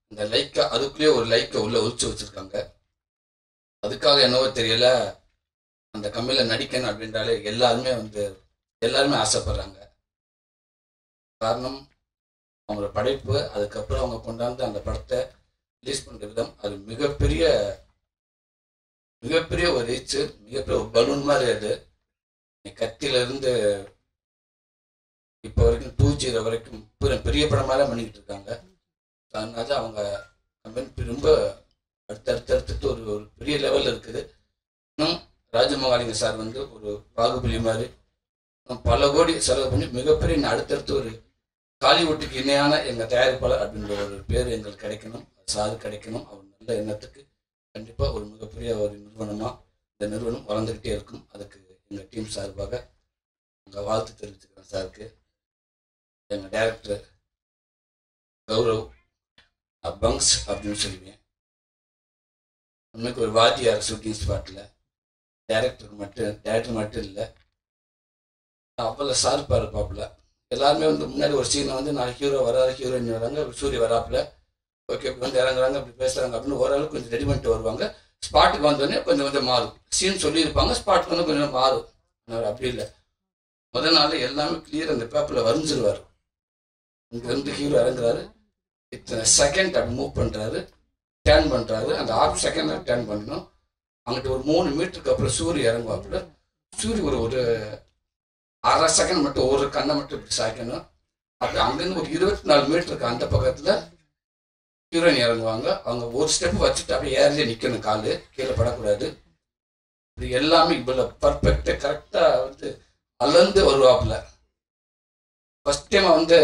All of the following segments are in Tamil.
இந்த லைக்கா அதுக்குள்ளேயே ஒரு லைக்கை உள்ள ஒழிச்சு வச்சிருக்காங்க அதுக்காக என்னவோ தெரியல அந்த கம்மியில் நடிக்கணும் அப்படின்றாலே எல்லாருமே வந்து எல்லாருமே ஆசைப்படுறாங்க காரணம் அவங்களோட படைப்பு அதுக்கப்புறம் அவங்க கொண்டாந்து அந்த படத்தை ரிலீஸ் பண்ணுற விதம் அது மிகப்பெரிய மிகப்பெரிய ஒரு ரீச்சு மிகப்பெரிய ஒரு பலூன் மாதிரி அது கத்தியில இருந்து இப்போ வரைக்கும் டூ ஜீரோ வரைக்கும் பெரிய- பெரிய படமாக பண்ணிக்கிட்டு இருக்காங்க அதனால அவங்க கம்பெனி ரொம்ப அடுத்தடுத்து அடுத்தடுத்து ஒரு ஒரு பெரிய லெவலில் இருக்குது இன்னும் ராஜமகாலிங்க சார் வந்து ஒரு பாகுபலி மாதிரி இன்னும் பல கோடி செலவு பண்ணி மிகப்பெரிய இன்னும் அடுத்தடுத்து ஒரு காலிவுட்டுக்கு இணையான எங்கள் தயாரிப்பாளர் அப்படின்ற ஒரு பேர் எங்களுக்கு கிடைக்கணும் சார் கிடைக்கணும் அவர் நல்ல எண்ணத்துக்கு கண்டிப்பாக ஒரு மிகப்பெரிய ஒரு நிறுவனமாக இந்த நிறுவனம் வளர்ந்துக்கிட்டே இருக்கும் அதுக்கு எங்கள் டீம் சார்பாக உங்கள் வாழ்த்து தெரிவிச்சுக்கிறேன் சாருக்கு எங்கள் டைரக்டர் கௌரவ் பங்ஸ் அப்படின்னு சொல்லுவேன் உண்மைக்கு ஒரு வாத்தியார் ஷூட்டிங் ஸ்பாட்டில் டைரக்டருக்கு மட்டும் டைரக்டர் மட்டும் இல்லை அவ்வளோ ஷார்ப்பாக இருப்பாப்புல எல்லாருமே வந்து முன்னாடி ஒரு சீனை வந்து நாளைக்கு ஹீரோ வராது ஹீரோயின் வராங்க சூரிய வராப்புல ஓகே இப்படி வந்து இறங்குறாங்க அப்படி பேசுகிறாங்க அப்படின்னு ஓரளவுக்கு கொஞ்சம் ரெடி பண்ணிட்டு வருவாங்க ஸ்பாட்டுக்கு வந்தோடனே கொஞ்சம் கொஞ்சம் மாறும் சீன் சொல்லியிருப்பாங்க ஸ்பாட்டுக்கு வந்து கொஞ்சம் மாறும் ஆனால் அப்படி இல்லை முதல் நாள் எல்லாமே கிளியர் அந்த பேப்பரில் வரைஞ்சிருவார் இங்கே இருந்து ஹீரோ இறங்குறாரு இத்தனை செகண்ட் அப்படி மூவ் பண்ணுறாரு டேர்ன் பண்ணுறாரு அந்த ஆஃப் செகண்டில் டேர்ன் பண்ணணும் அங்கிட்ட ஒரு மூணு மீட்டருக்கு அப்புறம் சூரிய இறங்குவாப்புல சூரிய ஒரு ஒரு அரை செகண்ட் மட்டும் ஒரு கண்ணை மட்டும் இப்படி சாய்க்கணும் அப்படி அங்கேருந்து ஒரு இருபத்தி நாலு மீட்டருக்கு அந்த பக்கத்தில் ஹீரோயின் இறங்குவாங்க அவங்க ஒரு ஸ்டெப் வச்சுட்டு அப்படியே ஏர்லேயே நிற்கணும் காலு கீழே படக்கூடாது இது எல்லாமே இவ்வளோ பர்ஃபெக்டாக கரெக்டாக வந்து அளந்து வருவாப்புல ஃபஸ்ட் டைம் வந்து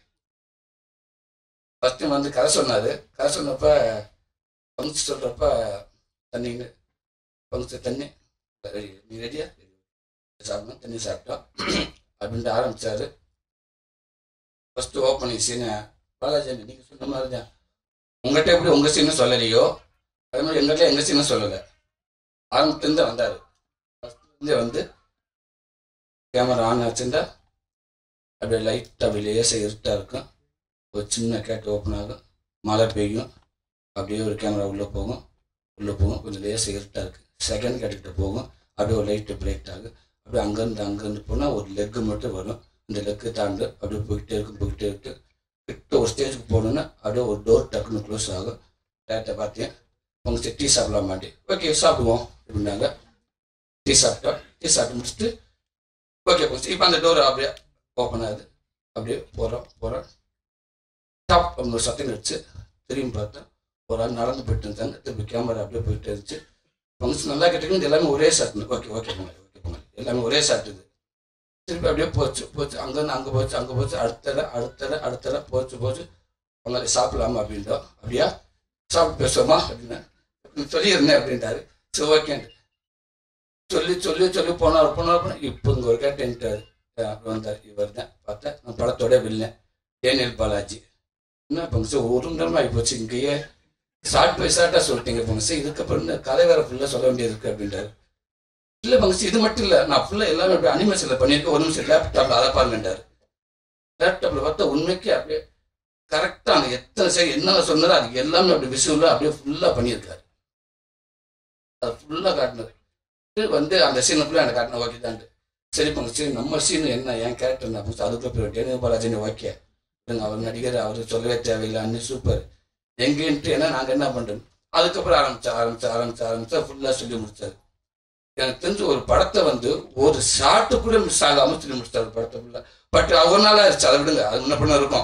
ஃபஸ்ட் டைம் வந்து கதை சொன்னார் கதை சொன்னப்ப பங்கு சொல்கிறப்ப தண்ணின்னு பங்கு தண்ணி ரெடி நீ ரெடியா சாப்பிடணும் தண்ணி சாப்பிட்டோம் அப்படின்ட்டு ஆரம்பிச்சாரு ஃபஸ்ட்டு ஓப்பனிங் சீனை பாலாஜி நீங்கள் சொன்ன மாதிரி தான் உங்கள்கிட்ட எப்படி உங்கள் சீனும் சொல்லலையோ அது மாதிரி எங்கள்கிட்ட எங்கள் சீனும் சொல்லலை ஆரம்பத்துலேருந்து வந்தார் ஃபஸ்ட்லேருந்தே வந்து கேமரா ஆன் ஆச்சுண்டா அப்படியே லைட்டாக அப்படியே லேசாக இருட்டாக இருக்கும் ஒரு சின்ன கேட் ஓப்பன் ஆகும் மழை பெய்யும் அப்படியே ஒரு கேமரா உள்ளே போகும் உள்ளே போகும் கொஞ்சம் லேசாக இருட்டாக இருக்குது செகண்ட் கேட்டுக்கிட்ட போகும் அப்படியே ஒரு லைட்டு பிரேக் ஆகும் அப்படியே அங்கேருந்து அங்கேருந்து போனால் ஒரு லெக்கு மட்டும் வரும் இந்த லெக்கு தாண்டு அப்படியே போய்கிட்டே இருக்கும் போய்கிட்டே இருக்கு கிட்ட ஒரு ஸ்டேஜுக்கு போகணுன்னா அப்படியே ஒரு டோர் டக்குன்னு க்ளோஸ் ஆகும் டேரக்டை பார்த்தேன் உங்கள் டீ சாப்பிடலாம் மாட்டேன் ஓகே சாப்பிடுவோம் அப்படின்னாங்க டீ சாப்பிட்டோம் டீ சாப்பிட்டு முடிச்சுட்டு ஓகே போச்சு இப்போ அந்த டோர் அப்படியே ஓப்பன் ஆகுது அப்படியே போகிறோம் போகிறோம் டாப் அப்படின்னு ஒரு சத்தம் கிடச்சு திரும்பி பார்த்தேன் ஒரு ஆள் நடந்து போயிட்டு இருந்தாங்க திருப்பி கேமரா அப்படியே போயிட்டு இருந்துச்சு ஃபங்க்ஷன் நல்லா கேட்டீங்க எல்லாமே ஒரே ஷாட் ஓகே ஓகே போங்க ஓகே போங்க எல்லாமே ஒரே ஷாட் இது திருப்பி அப்படியே போச்சு போச்சு அங்கேருந்து அங்கே போச்சு அங்கே போச்சு அடுத்தல அடுத்தல அடுத்தல போச்சு போச்சு உங்களை சாப்பிடலாமா அப்படின்றோம் அப்படியா சாப்பிட்டு பேசுவோமா அப்படின்னு சொல்லியிருந்தேன் அப்படின்ட்டாரு சரி ஓகேன்ட்டு சொல்லி சொல்லி சொல்லி போனார் போனார் போனார் இப்போ இங்கே ஒரு கேட்டுன்ட்டாரு அப்புறம் வந்தார் இவர் தான் பார்த்தா நான் படத்தோட வில்லன் டேனியல் பாலாஜி என்ன பங்கு ஒரு மணி நேரமாக ஆகி போச்சு இங்கேயே ஷார்ட் பை ஷார்ட்டாக சொல்லிட்டீங்க பங்கு இதுக்கப்புறம் இந்த கதை வேற ஃபுல்லாக சொல்ல வேண்டியது இருக்கு அப்படின்றாரு இல்லை பங்கு இது மட்டும் இல்லை நான் ஃபுல்லாக எல்லாமே அப்படியே அனிமேஷனில் பண்ணியிருக்கேன் ஒரு நிமிஷம் லேப்டாப்பில் அதை பாருங்கன்றாரு லேப்டாப்பில் பார்த்தா உண்மைக்கு அப்படியே கரெக்டாக அந்த எத்தனை சரி என்னென்ன சொன்னதோ அது எல்லாமே அப்படி விசுவலாக அப்படியே ஃபுல்லாக பண்ணியிருக்காரு அது ஃபுல்லாக காட்டினது இது வந்து அந்த சீனை ஃபுல்லாக எனக்கு காட்டின ஓகே தான் சரி பங்கு சரி நம்ம சீன் என்ன என் கேரக்டர் என்ன பங்கு அதுக்குள்ள போய் டேனியல் பாலாஜின்னு ஓகே இல்லைங்க அவர் நடிகர் அவர் சொல்லவே தேவையில்லை அண்ணன் சூப்பர் எங்கேன்ட்டு என்ன நாங்கள் என்ன பண்ணுறோம் அதுக்கப்புறம் ஆரம்பிச்சா ஆரம்பிச்சா ஆரம்பிச்சா ஆரம்பிச்சா ஃபுல்லாக சொல்லி முடிச்சாரு எனக்கு தெரிஞ்சு ஒரு படத்தை வந்து ஒரு ஷார்ட்டு கூட மிஸ் ஆகாமல் சொல்லி முடிச்சிட்டாரு படத்தை ஃபுல்லாக பட் ஒரு நாள் ஆயிடுச்சு அதை விடுங்க அது முன்ன பண்ண இருக்கும்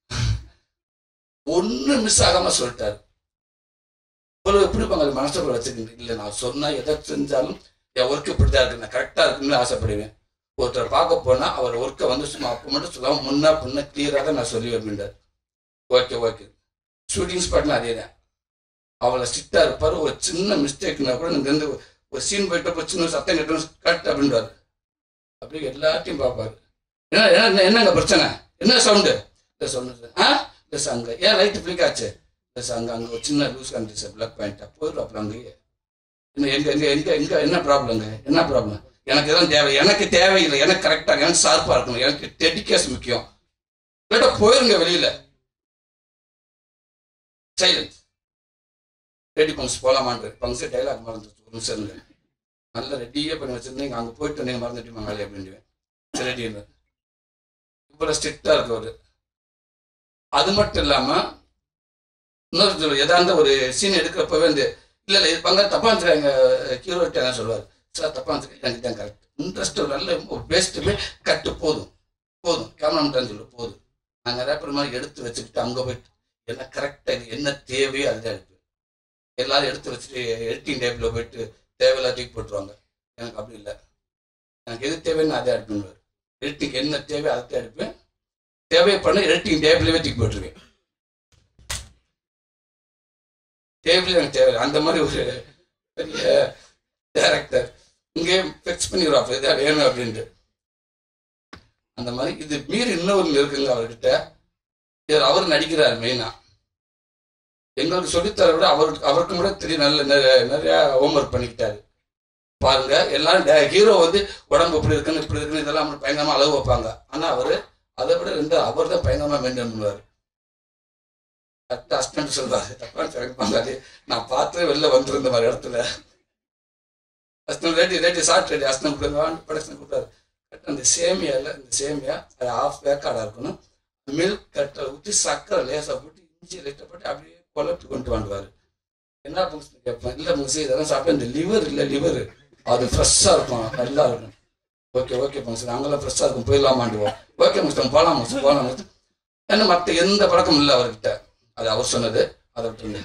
ஒன்று மிஸ் ஆகாமல் சொல்லிட்டாரு இவ்வளவு எப்படி பங்கு மனசுக்குள்ள வச்சுக்கிட்டு இல்லை நான் சொன்னா எதை செஞ்சாலும் என் ஒர்க் இப்படி தான் இருக்கு நான் கரெக்டாக இருக்குன்னு ஆசைப்படுவேன் ஒருத்தர் பார்க்க போனால் அவர் ஒர்க்கை வந்து சும்மா அப்போ மட்டும் சொல்லாமல் முன்னா பின்ன கிளியராக தான் நான் சொல்லி அப்படின்றார் ஓகே ஓகே ஷூட்டிங் ஸ்பாட்னா அதே தான் அவளை ஸ்ட்ரிக்டாக இருப்பார் ஒரு சின்ன மிஸ்டேக்னா கூட நீங்கள் வந்து ஒரு சீன் போயிட்டு சின்ன சத்தம் கட்டும் கட் அப்படின்றாரு அப்படியே எல்லாத்தையும் பார்ப்பாரு என்ன என்ன என்னங்க பிரச்சனை என்ன சவுண்டு இல்லை சவுண்டு ஆ இல்லை சார் அங்கே ஏன் லைட்டு ஃபிளிக் ஆச்சு இல்லை சார் அங்கே அங்கே ஒரு சின்ன லூஸ் கண்டி சார் பிளாக் பாயிண்ட்டாக போயிடும் அப்புறம் அங்கேயே என்ன எங்க எங்க எங்க எங்க என்ன ப்ராப்ளங்க என்ன ப்ராப்ளம் எனக்கு எதுவும் தேவை எனக்கு தேவையில்லை எனக்கு கரெக்டாக எனக்கு ஷார்ப்பாக இருக்கணும் எனக்கு டெடிக்கேஷன் முக்கியம் இல்லாட்டா போயிருங்க வெளியில சைலன்ஸ் ரெடி பங்ஸ் போகலாமான்ற பங்ஸ் டைலாக் மறந்துச்சு ஒரு நிமிஷம் இருங்க நல்லா ரெடியே பண்ணி வச்சிருந்தீங்க அங்கே போயிட்டு நீங்கள் மறந்துட்டு மங்காளி அப்படின்டுவேன் சரி ரெடின்னு இவ்வளோ ஸ்ட்ரிக்டாக இருக்கு அவரு அது மட்டும் இல்லாமல் இன்னொரு சொல்லு எதாந்த ஒரு சீன் எடுக்கிறப்பவே இந்த இல்லை இல்லை இது பங்க தப்பா இருந்துச்சுங்க ஹீரோட்ட என்ன சொல்லுவார் சார் தப்பா இருந்துச்சு எனக்கு தான் கரெக்ட் இன்ட்ரெஸ்ட் நல்ல ஒரு பேஸ்ட்டுமே கட்டு போதும் போதும் கேமராமேன் சொல்லு போதும் நான் நிறைய பேர் மாதிரி எடுத்து வச்சுக்கிட்டு அங்கே போயிட்டு என்ன கரெக்டாக இது என்ன தேவையோ அதுதான் எடுப்பேன் எல்லாரும் எடுத்து வச்சுட்டு எடிட்டிங் டேபிளில் போயிட்டு தேவையில்லா தூக்கி போட்டுருவாங்க எனக்கு அப்படி இல்லை எனக்கு எது தேவைன்னு அதை எடுப்பேன் எடிட்டிங் என்ன தேவையோ அதை தான் எடுப்பேன் தேவைப்பட எடிட்டிங் டேபிளவே தூக்கி போட்டுருவேன் டேபிள் எனக்கு தேவை அந்த மாதிரி ஒரு பெரிய டேரக்டர் இங்கே ஃபிக்ஸ் பண்ணிடுவாங்க இதாக வேணும் அப்படின்ட்டு அந்த மாதிரி இது மீறி இன்னொரு இருக்குங்க அவர்கிட்ட இது அவர் நடிக்கிறார் மெயினா எங்களுக்கு சொல்லித்தர விட அவருக்கு அவருக்கு கூட தெரியும் நல்ல நிறைய நிறைய ஹோம்ஒர்க் பண்ணிக்கிட்டாரு பாருங்க எல்லாரும் ஹீரோ வந்து உடம்பு இப்படி இருக்குன்னு இப்படி இருக்குன்னு இதெல்லாம் அவனுக்கு பயங்கரமா அளவு வைப்பாங்க ஆனா அவரு அதை விட ரெண்டு அவர் தான் பயங்கரமா மெயின்டைன் பண்ணுவார் கரெக்டாக அஸ்டன்ட் சொல்றாரு தப்பா நினைப்பாங்க அது நான் பார்த்து வெளில வந்திருந்த மாதிரி இடத்துல அஸ்டன் ரெடி ரெடி சாட் ரெடி அஸ்டன் கொடுங்க ப்ரொடக்ஷன் கொடுத்தாரு கரெக்டாக அந்த சேமியாவில் இந்த சேமியா அது ஆஃப் வேக்காடாக இருக்கணும் மில்க் கட்டை ஊற்றி சக்கரை லேசாக போட்டு இஞ்சி லைட்டாக போட்டு அப்படியே குழப்பி கொண்டு வந்துவார் என்ன ஃபங்க்ஷன் கேட்பேன் இல்லை ஃபங்க்ஷன் இதெல்லாம் சாப்பிட்டா இந்த லிவர் இல்லை லிவர் அது ஃப்ரெஷ்ஷாக இருக்கும் நல்லா இருக்கும் ஓகே ஓகே ஃபங்க்ஷன் அங்கெல்லாம் ஃப்ரெஷ்ஷாக இருக்கும் போயிடலாமாண்டுவோம் ஓகே ஃபங்க்ஷன் போகலாம் ஃபங்க்ஷன் போகலாம் ஃபங்க்ஷன் ஏன்னா மற்ற எந்த பழக்கமும் இல்லை அவர்கிட்ட அது அவர் சொன்னது அதை விட்டு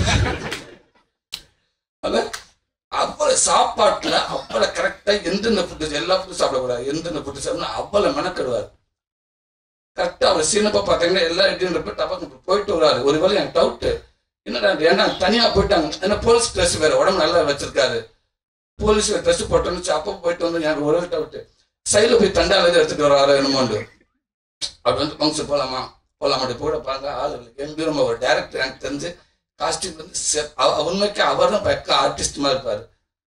அது அவ்வளவு சாப்பாட்டுல அவ்வளவு கரெக்டா எந்தெந்த ஃபுட்டு எல்லா ஃபுட்டும் சாப்பிடக்கூடாது எந்தெந்த ஃபுட்டு சாப்பிடணும் அவ்வளவு மெனக்கெடுவார் கரெக்டா அவர் சின்னப்பா பார்த்தீங்கன்னா எல்லா இடியும் டப்பாக்கு போயிட்டு வராரு ஒரு வேலை எனக்கு டவுட்டு என்னடா ஏன்னா தனியா போயிட்டாங்க ஏன்னா போலீஸ் ட்ரெஸ் வேற உடம்பு நல்லா வச்சிருக்காரு போலீஸ் ட்ரெஸ் போட்டோன்னு அப்போ போயிட்டு வந்து எனக்கு ஒரு டவுட்டு சைடில் போய் தண்டால இருந்து எடுத்துட்டு வராரு என்னமோண்டு அப்படி வந்து ஃபங்க்ஷன் போகலாமா போகலாம் அப்படி கூட பாருங்க ஆள் கம்பீரமா ஒரு டேரக்டர் எனக்கு தெரிஞ்சு காஸ்டியூம் வந்து செ- அவ- உண்மைக்கு அவர் தான் பக்க ஆர்டிஸ்ட் மாதிரி இருப்பாரு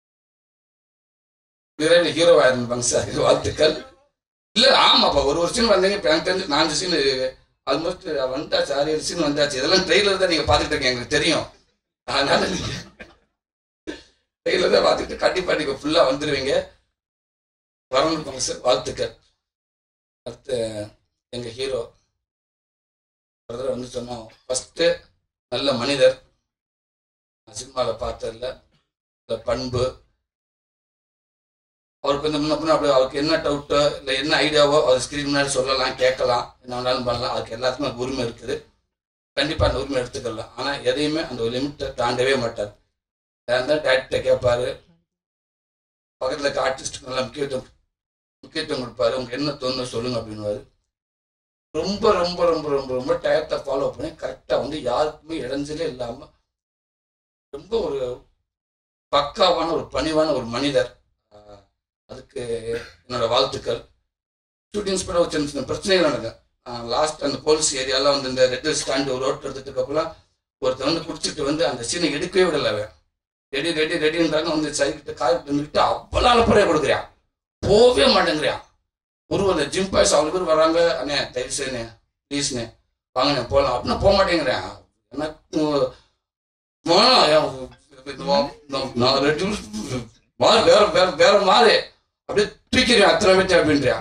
விரைவில் ஹீரோ ஆயிருப்பாங்க சார் வாழ்த்துக்கள் இல்ல ஆமாப்பா ஒரு ஒரு சீன் வந்தீங்க இப்ப எனக்கு தெரிஞ்சு நாலு சீன் ஆல்மோஸ்ட் வந்துட்டாச்சு ஆறு ஏழு சீன் வந்தாச்சு இதெல்லாம் ட்ரெயிலர் தான் நீங்க பாத்துட்டு இருக்கீங்க எங்களுக்கு தெரியும் அதனால நீங்க ட்ரெயிலர் தான் பார்த்துட்டு கண்டிப்பா நீங்க ஃபுல்லா வந்துருவீங்க வரணும் சார் வாழ்த்துக்கள் அடுத்து எங்க ஹீரோ பிரதர் வந்து சொன்னோம் ஃபர்ஸ்ட் நல்ல மனிதர் சினிமாவில் பார்த்ததில்ல இந்த பண்பு அவருக்கு வந்து முன்ன பின்ன அப்படி அவருக்கு என்ன டவுட்டோ இல்லை என்ன ஐடியாவோ அவர் ஸ்க்ரீன் முன்னாடி சொல்லலாம் கேட்கலாம் என்ன வேணாலும் பண்ணலாம் அதுக்கு எல்லாத்துக்குமே அந்த உரிமை இருக்குது கண்டிப்பாக அந்த உரிமை எடுத்துக்கலாம் ஆனால் எதையுமே அந்த ஒரு லிமிட்டை தாண்டவே மாட்டார் இருந்தால் டேரக்டரை கேட்பாரு பக்கத்தில் இருக்க ஆர்டிஸ்ட்டுக்கு நல்லா முக்கியத்துவம் முக்கியத்துவம் கொடுப்பாரு உங்களுக்கு என்ன தோணுன்னு சொல்லுங்க அப்படின்னுவாரு ரொம்ப ரொம்ப ரொம்ப ரொம்ப ரொம்ப டயத்தை ஃபாலோ பண்ணி கரெக்டாக வந்து யாருக்குமே இடைஞ்சலே இல்லாமல் ரொம்ப ஒரு பக்காவான ஒரு பணிவான ஒரு மனிதர் ஆஹ் அதுக்கு என்னோட வாழ்த்துக்கள் ஷூட்டிங்ஸ் கூட ஒரு சின்ன சின்ன பிரச்சனைகள் நடக்கும் லாஸ்ட் அந்த போலீஸ் ஏரியாலாம் வந்து இந்த ரெட் ஸ்டாண்டு ஒரு ரோட் எடுத்துட்டு அப்புறம் ஒருத்தர் வந்து குடிச்சிட்டு வந்து அந்த சீனை எடுக்கவே விடல அவன் ரெடி ரெடி ரெடின்றாங்க வந்து சைக்கிட்ட காய்கிட்டு இருந்துக்கிட்டு அவ்வளோ அலப்பறையை கொடுக்குறான் போகவே மாட்டேங்கிறான் ஒரு அந்த ஜிம் பாய்ஸ் அவ்வளோ பேர் வராங்க அண்ணே தயவு செய்யுண்ணே ப்ளீஸ்ண்ணே வாங்கண்ணே போகலாம் அப்படின்னு போக மாட்டேங்கிறேன் எனக்கு போனா நான் ரெண்டு மாறு வேற வேற வேற மாறு அப்படியே தூக்கிறேன் அத்தனை பேச்சு அப்படின்றான்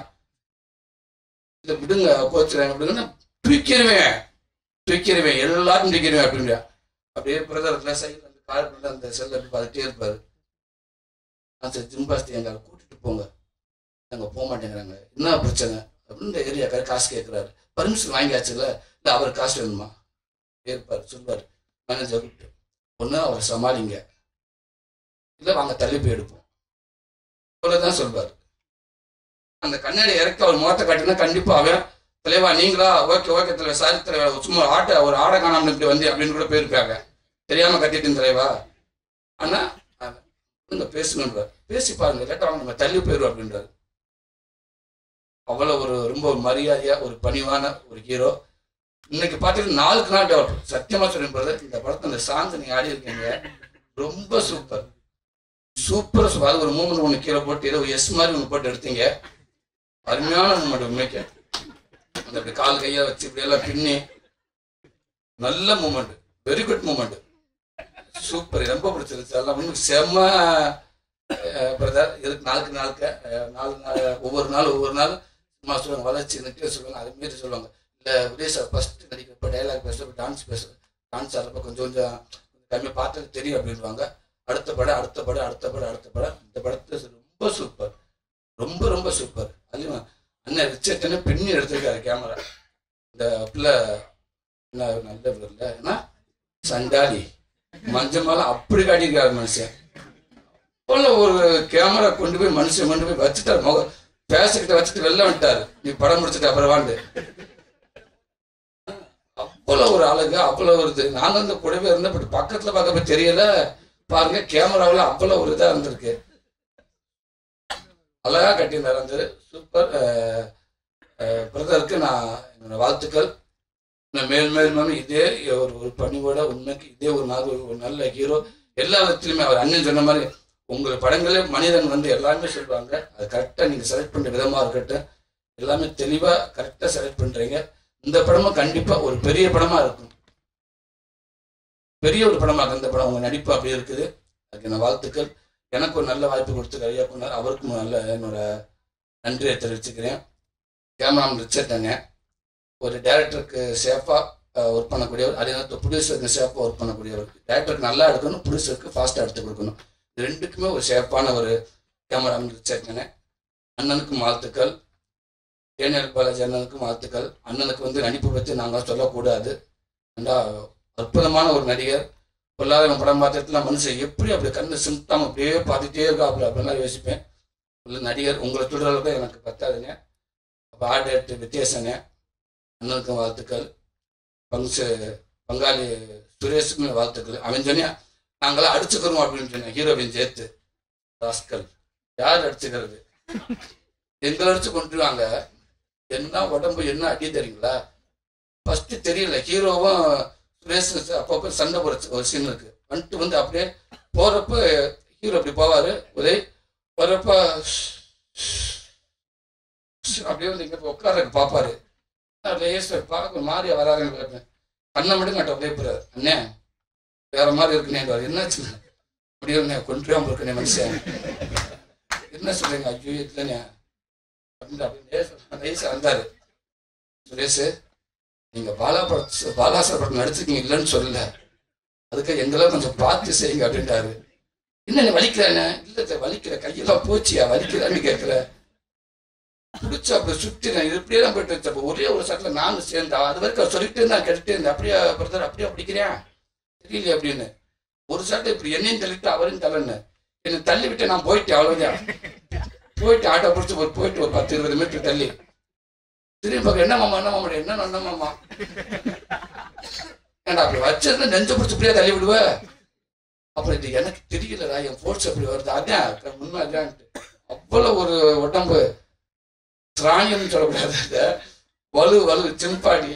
இதை விடுங்க கோச்சுறாங்க விடுங்க தூக்கிடுவேன் தூக்கிடுவேன் எல்லாரும் தூக்கிடுவேன் அப்படின்றான் அப்படியே பிரதரத்துல சைடில் அந்த கால் பண்ணி அந்த செல்ல அப்படி பார்த்துட்டே இருப்பாரு நான் சரி ஜிம்பாஸ்தி எங்களை கூட்டிட்டு போங்க அங்கே போக மாட்டேங்கிறாங்க என்ன பிரச்சனை அப்படின்னு இந்த ஏரியாக்கார காசு கேட்குறாரு பர்மிஷன் வாங்கியாச்சுல்ல இல்லை அவர் காசு வேணுமா இருப்பார் சொல்லுவார் மேனேஜர் கூப்பிட்டு ஒன்று அவரை சமாளிங்க இல்லை வாங்க தள்ளி போய் எடுப்போம் இவ்வளோதான் சொல்வார் அந்த கண்ணாடி இறக்கி அவர் முகத்தை காட்டினா கண்டிப்பாக அவன் தலைவா நீங்களா ஓகே ஓகே தலைவர் சாரி தலைவா சும்மா ஆட்டை ஒரு ஆடை காணாமல் இப்படி வந்து அப்படின்னு கூட போயிருப்பாங்க தெரியாம கட்டிட்டேன் தலைவா ஆனா நீங்க பேசணுன்றார் பேசி பாருங்க இல்லாட்டா அவங்க நம்ம தள்ளி போயிடும் அப்படின்றாரு அவ்வளவு ஒரு ரொம்ப ஒரு மரியாதையா ஒரு பணிவான ஒரு ஹீரோ இன்னைக்கு பார்த்தீங்கன்னா நாளுக்கு நாள் டெவலப் சத்தியமா சொல்லுறது இந்த படத்தை அந்த சாங் நீங்க ஆடி இருக்கீங்க ரொம்ப சூப்பர் சூப்பர் சூப்பர் அது ஒரு மூமெண்ட் ஒன்று கீழே போட்டு ஏதோ எஸ் மாதிரி ஒன்று போட்டு எடுத்தீங்க அருமையான மூமெண்ட் உண்மைக்கு அந்த அப்படி கால் கையை வச்சு இப்படி எல்லாம் பின்னி நல்ல moment very good moment super ரொம்ப பிடிச்சிருச்சு எல்லாம் இன்னும் செம்ம பிரதர் இதுக்கு நாளுக்கு நாளுக்கு அஹ், நாலு நாள் ஒவ்வொரு நாள் ஒவ்வொரு நாள் சும்மா சொல்லுவாங்க வளர்ச்சி நிற்க சொல்லுவாங்க அது மாரி சொல்லுவாங்க இல்லை உதய சார் ஃபர்ஸ்ட் நடிக்கிறப்ப டைலாக் பேசுறப்ப டான்ஸ் பேச டான்ஸ் ஆடுறப்ப கொஞ்சம் கொஞ்சம் கம்மி பார்த்தது தெரியும் அப்படின்வாங்க அடுத்த படம் அடுத்த படம் அடுத்த படம் அடுத்த படம் இந்த படத்தை ரொம்ப சூப்பர் ரொம்ப ரொம்ப சூப்பர் அதுவும் அண்ணன் ரிச்சர்ட்னு பெண்ணி எடுத்திருக்காரு கேமரா இந்த பிள்ளை என்ன நல்ல பிள்ளை இல்லை ஏன்னா சண்டாடி மஞ்சமால அப்படி காட்டியிருக்காரு மனுஷன் போல ஒரு கேமரா கொண்டு போய் மனுஷன் கொண்டு போய் வச்சுட்டாரு முக பேசிக்கிட்ட வச்சுட்டு வெளில வந்துட்டாரு நீ படம் முடிச்சுட்டு அப்புறம் வாண்டு அவ்வளவு ஒரு அழகு அவ்வளவு ஒரு இது நாங்க வந்து கூடவே இருந்தோம் பட் பக்கத்துல பார்க்கப்ப தெரியல பாருங்க கேமராவில் அவ்வளவு ஒரு இதா இருந்திருக்கு அழகா கட்டியிருந்தாரு அந்த சூப்பர் பிரதருக்கு நான் என்னோட வாழ்த்துக்கள் இன்னும் மேல் மேல் மேலும் இதே ஒரு ஒரு பணிவோட உண்மைக்கு இதே ஒரு நாள் ஒரு ஒரு நல்ல ஹீரோ எல்லா விதத்திலுமே அவர் அண்ணன் சொன்ன மாதிரி உங்கள் படங்களே மனிதன் வந்து எல்லாமே சொல்லுவாங்க அது கரெக்டாக நீங்கள் செலக்ட் பண்ணுற விதமாக இருக்கட்டும் எல்லாமே தெளிவாக கரெக்டாக செலக்ட் பண்ணுறீங்க இந்த படமும் கண்டிப்பாக ஒரு பெரிய படமாக இருக்கும் பெரிய ஒரு படமாக இருக்கு இந்த படம் உங்கள் நடிப்பு அப்படி இருக்குது அதுக்கு என்ன வாழ்த்துக்கள் எனக்கு ஒரு நல்ல வாய்ப்பு கொடுத்து ஐயா கொண்டார் அவருக்கும் நல்ல என்னோட நன்றியை தெரிவிச்சுக்கிறேன் கேமராமேன் ரிச்சர்ட் ஒரு டேரக்டருக்கு சேஃபாக ஒர்க் பண்ணக்கூடியவர் அதே நேரத்தில் ப்ரொடியூசருக்கு சேஃபாக ஒர்க் பண்ணக்கூடியவர் டேரக்டருக்கு நல்லா எடுக்கணும் ப்ரொடியூசருக்கு ஃபாஸ்ட்டாக எடுத்து கொடுக்கணும் இது ரெண்டுக்குமே ஒரு சேஃபான ஒரு கேமராமேன் ரிச்சர்ட்னே அண்ணனுக்கும் வாழ்த்துக்கள் ஏனியல் பாலாஜி அண்ணனுக்கும் வாழ்த்துக்கள் அண்ணனுக்கு வந்து நடிப்பு பற்றி நாங்கள் சொல்லக்கூடாது ஏண்டா அற்புதமான ஒரு நடிகர் பொல்லாதவன் படம் பார்த்துட்டுலாம் மனுஷன் எப்படி அப்படி கண்ணு சிம்டம் அப்படியே பார்த்துட்டே இருக்காப்புல அப்படிலாம் யோசிப்பேன் உள்ள நடிகர் உங்களை தொடர்பு எனக்கு பத்தாதுங்க அப்போ ஆர்டேட் வித்தியாசங்க அண்ணனுக்கும் வாழ்த்துக்கள் பங்கு பங்காளி சுரேஷுக்குமே வாழ்த்துக்கள் அவன் சொன்னியா நாங்களாம் அடிச்சுக்கிறோம் அப்படின்னு சொன்னேன் ஹீரோவின் சேர்த்து ராஸ்கல் யார் அடிச்சுக்கிறது எங்களை அடிச்சு கொண்டுருவாங்க என்ன உடம்பு என்ன அடி தெரியுங்களா ஃபர்ஸ்ட் தெரியல ஹீரோவும் சுரேஷ் அப்பப்போ சண்டை போடுற ஒரு சீன் இருக்கு வந்துட்டு வந்து அப்படியே போறப்ப ஹீரோ அப்படி போவாரு ஒரே போறப்ப அப்படியே வந்து இங்க உட்கார பாப்பாரு லேசர் பார்க்க மாறியா வராதுன்னு கேட்பேன் கண்ணை மட்டும் கட்ட அப்படியே போறாரு அண்ணே வேற மாதிரி இருக்குனே என்னாச்சு அப்படியே கொண்டுவாம இருக்கனே மனுஷன் என்ன சொல்றீங்க ஐயோ இல்லைண்ணே அப்படின்னு அப்படியே லேசா வந்தாரு சுரேஷ் நீங்க பாலா படம் பாலாசர் படம் நடிச்சிருக்கீங்க இல்லைன்னு சொல்லல அதுக்கு எங்களை கொஞ்சம் பார்த்து செய்யுங்க அப்படின்ட்டாரு என்ன நீ வலிக்கிறேன்னு இல்ல வலிக்கிற கையெல்லாம் போச்சியா வலிக்கிறான்னு கேட்கல பிடிச்ச அப்படி சுத்தி நான் இது இப்படியே தான் போயிட்டு வச்சேன் அப்ப ஒரே ஒரு சட்டில் நானும் சேர்ந்தா அது வரைக்கும் அவர் சொல்லிட்டு இருந்தா கேட்டுட்டே இருந்தேன் அப்படியே பிரதர் அப்படியே பிடிக்கிறேன் தெரியலையே அப்படின்னு ஒரு சட்டை இப்படி என்னையும் தள்ளிட்டு அவரையும் தள்ளன்னு என்னை தள்ளி விட்டு நான் போயிட்டேன் அவ்வளவுதான் போயிட்டு ஆட்டோ பிடிச்சி ஒரு போயிட்டு ஒரு பத்து இருபது மீட்டர் தள்ளி திரும்பி பார்க்க என்ன மாமா என்ன மாமா என்ன என்ன மாமா ஏன்டா அப்படி வச்சிருந்தா நெஞ்ச பிடிச்சி இப்படியே தள்ளி விடுவ அப்புறம் இது எனக்கு தெரியலடா என் ஃபோர்ஸ் அப்படி வருது அதான் உண்மை அதான்ட்டு அவ்வளவு ஒரு உடம்பு திராணியம்னு சொல்லக்கூடாது இத. வலு வலு செம்பாடி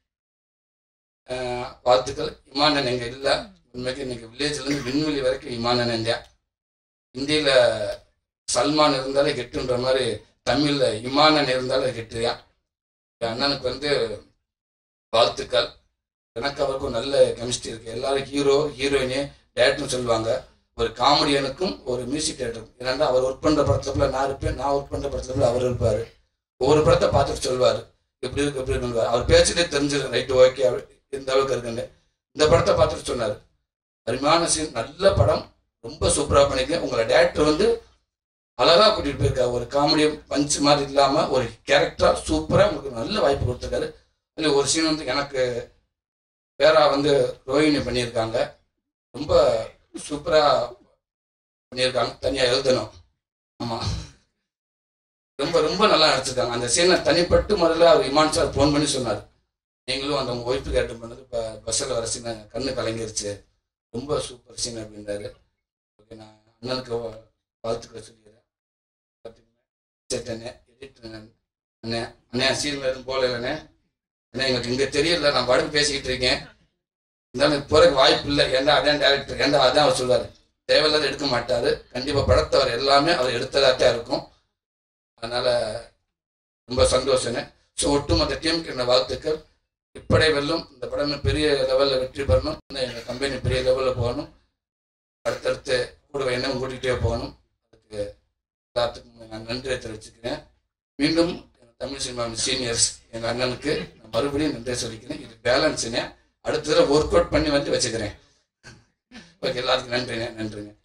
ஆஹ் வாழ்த்துக்கள் இமானன் எங்க இல்ல உண்மைக்கு இன்னைக்கு வில்லேஜ்ல இருந்து விண்வெளி வரைக்கும் இமானன் இந்தியா இந்தியில சல்மான் இருந்தாலே கெட்டுன்ற மாதிரி தமிழ்ல இமானன் இருந்தாலே கெட்டுறியா என் அண்ணனுக்கு வந்து வாழ்த்துக்கள் எனக்கு அவருக்கும் நல்ல கெமிஸ்ட்ரி இருக்கு எல்லாரும் ஹீரோ ஹீரோயினி டேரக்டர்னு சொல்லுவாங்க ஒரு காமெடியனுக்கும் ஒரு மியூசிக் டேரக்டருக்கும் ஏன்னா அவர் ஒர்க் பண்ற படத்துல நான் இருப்பேன் நான் ஒர்க் பண்ற படத்துல அவர் இருப்பாரு ஒவ்வொரு படத்தை பார்த்துட்டு சொல்லுவார் எப்படி இருக்கு எப்படி இருக்குன்னு அவர் பேச்சுட்டே தெரிஞ்சிடும் ரைட்டு ஓகே இந்த அளவுக்கு இருக்குன்னு இந்த படத்தை பார்த்துட்டு சொன்னார் அருமையான சீன் நல்ல படம் ரொம்ப சூப்பராக பண்ணிருக்கேன் உங்களை டேரக்டர் வந்து அழகா கூட்டிட்டு போயிருக்காரு ஒரு காமெடி பஞ்ச் மாதிரி இல்லாம ஒரு கேரக்டரா சூப்பரா உங்களுக்கு நல்ல வாய்ப்பு கொடுத்துருக்காரு அதுல ஒரு சீன் வந்து எனக்கு பேரா வந்து ரோஹிணி பண்ணியிருக்காங்க ரொம்ப சூப்பரா பண்ணியிருக்காங்க தனியா எழுதணும் ஆமா ரொம்ப ரொம்ப நல்லா நடிச்சிருக்காங்க அந்த சீனை தனிப்பட்டு முதல்ல அவர் இமான் சார் ஃபோன் பண்ணி சொன்னார் நீங்களும் அந்த உங்கள் ஒய்ஃபுக்கு அட்டன் பண்ணது இப்போ பஸ்ஸில் வர சீனை கண்ணு கலங்கிருச்சு ரொம்ப சூப்பர் சீன் அப்படின்றாரு ஓகே நான் அண்ணனுக்கு வா- வாழ்த்துக்களை சொல்லிடுறேன் சேட்டனே எடிட்டர் அண்ணே அண்ணே சீனில் எதுவும் போகல அண்ணே அண்ணே எங்களுக்கு இங்கே தெரியல நான் பாட்டுக்கு பேசிக்கிட்டு இருக்கேன் இருந்தாலும் எனக்கு போகிறதுக்கு வாய்ப்பு இல்லை ஏன்டா அதான் டேரக்டர் ஏன்டா அதான் அவர் சொல்வார் தேவையில்லாத எடுக்க மாட்டாரு கண்டிப்பாக படத்தை அவர் எல்லாமே அவர் எடுத்ததாக தான் இருக்கும் அதனால ரொம்ப சந்தோஷங்க ஸோ ஒட்டுமொத்த டீமுக்கு என்ன வாழ்த்துக்கள் இப்படை வெல்லும் இந்த படம் இன்னும் பெரிய லெவலில் வெற்றி பெறணும் இன்னும் எங்கள் கம்பெனி பெரிய லெவலில் போகணும் அடுத்தடுத்து கூட என்னவும் கூட்டிகிட்டே போகணும் அதுக்கு எல்லாத்துக்கும் நான் நன்றியை தெரிவிச்சுக்கிறேன் மீண்டும் தமிழ் சினிமாவின் சீனியர்ஸ் எங்கள் அண்ணனுக்கு நான் மறுபடியும் நன்றி சொல்லிக்கிறேன் இது பேலன்ஸுங்க அடுத்த தடவை ஒர்க் அவுட் பண்ணி வந்து வச்சுக்கிறேன் ஓகே எல்லாத்துக்கும் நன்றிங்க நன்றிங்க